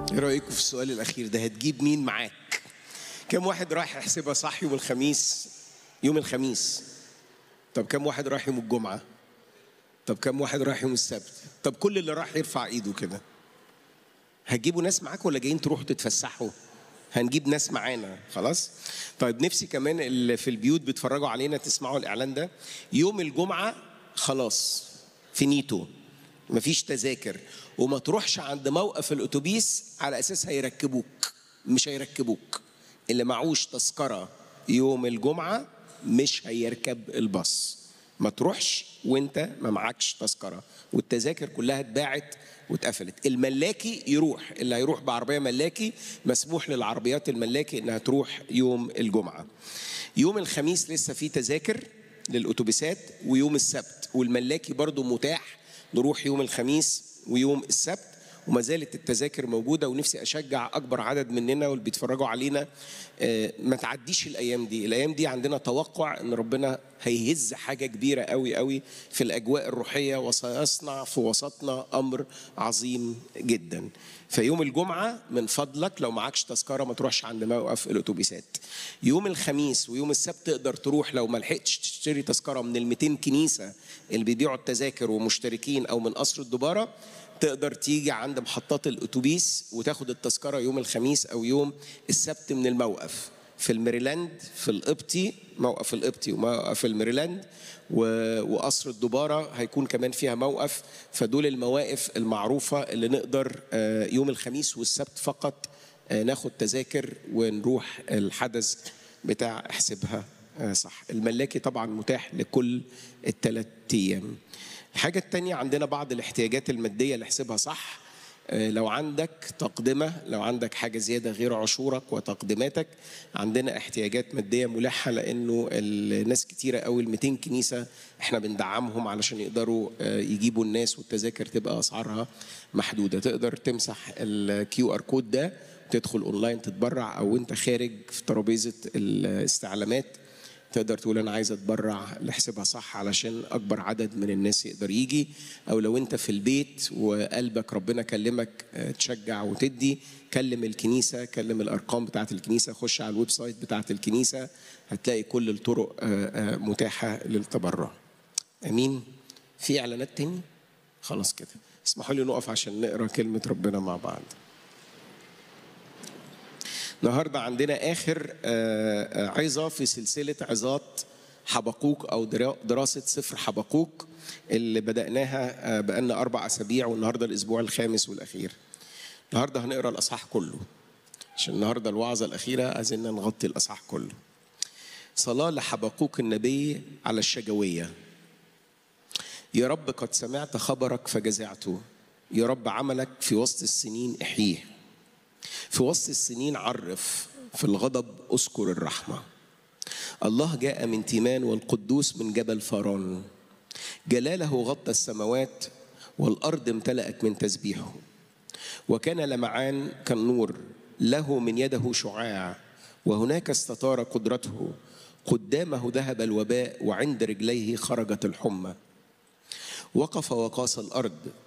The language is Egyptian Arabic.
ايه رايكم في السؤال الاخير ده هتجيب مين معاك كم واحد رايح يحسبها صح يوم الخميس يوم الخميس طب كم واحد رايح يوم الجمعه طب كم واحد رايح يوم السبت طب كل اللي راح يرفع ايده كده هتجيبوا ناس معاك ولا جايين تروحوا تتفسحوا هنجيب ناس معانا خلاص طيب نفسي كمان اللي في البيوت بيتفرجوا علينا تسمعوا الاعلان ده يوم الجمعه خلاص فينيتو مفيش تذاكر وما تروحش عند موقف الاتوبيس على اساس هيركبوك مش هيركبوك اللي معوش تذكره يوم الجمعه مش هيركب الباص ما تروحش وانت ما معكش تذكره والتذاكر كلها اتباعت واتقفلت الملاكي يروح اللي هيروح بعربيه ملاكي مسموح للعربيات الملاكي انها تروح يوم الجمعه يوم الخميس لسه في تذاكر للاتوبيسات ويوم السبت والملاكي برضو متاح نروح يوم الخميس ويوم السبت وما زالت التذاكر موجودة ونفسي أشجع أكبر عدد مننا واللي بيتفرجوا علينا ما تعديش الأيام دي الأيام دي عندنا توقع أن ربنا هيهز حاجة كبيرة قوي قوي في الأجواء الروحية وسيصنع في وسطنا أمر عظيم جدا فيوم الجمعة من فضلك لو معكش تذكرة ما تروحش عند موقف الأتوبيسات يوم الخميس ويوم السبت تقدر تروح لو ما لحقتش تشتري تذكرة من ال 200 كنيسة اللي بيبيعوا التذاكر ومشتركين أو من قصر الدبارة تقدر تيجي عند محطات الاتوبيس وتاخد التذكره يوم الخميس او يوم السبت من الموقف في الميريلاند في القبطي موقف القبطي وموقف الميريلاند وقصر الدبارة هيكون كمان فيها موقف فدول المواقف المعروفة اللي نقدر يوم الخميس والسبت فقط ناخد تذاكر ونروح الحدث بتاع احسبها صح الملاكي طبعا متاح لكل الثلاث أيام الحاجة التانية عندنا بعض الاحتياجات المادية اللي احسبها صح لو عندك تقدمة لو عندك حاجة زيادة غير عشورك وتقدماتك عندنا احتياجات مادية ملحة لأنه الناس كتيرة قوي ال 200 كنيسة احنا بندعمهم علشان يقدروا يجيبوا الناس والتذاكر تبقى أسعارها محدودة تقدر تمسح الكيو ار كود ده تدخل اونلاين تتبرع او انت خارج في ترابيزه الاستعلامات تقدر تقول انا عايز اتبرع لحسبها صح علشان اكبر عدد من الناس يقدر يجي او لو انت في البيت وقلبك ربنا كلمك تشجع وتدي كلم الكنيسه كلم الارقام بتاعه الكنيسه خش على الويب سايت بتاعه الكنيسه هتلاقي كل الطرق متاحه للتبرع امين في اعلانات تاني خلاص كده اسمحوا لي نقف عشان نقرا كلمه ربنا مع بعض النهارده عندنا اخر عظه في سلسله عظات حبقوك او دراسه سفر حبقوك اللي بداناها بقالنا اربع اسابيع والنهارده الاسبوع الخامس والاخير. النهارده هنقرا الاصحاح كله. عشان النهارده الوعظه الاخيره عايزين نغطي الاصحاح كله. صلاه لحبقوك النبي على الشجويه. يا رب قد سمعت خبرك فجزعته. يا رب عملك في وسط السنين احييه. في وسط السنين عرف في الغضب اذكر الرحمه الله جاء من تيمان والقدوس من جبل فاران جلاله غطى السماوات والارض امتلأت من تسبيحه وكان لمعان كالنور له من يده شعاع وهناك استطار قدرته قدامه ذهب الوباء وعند رجليه خرجت الحمى وقف وقاس الارض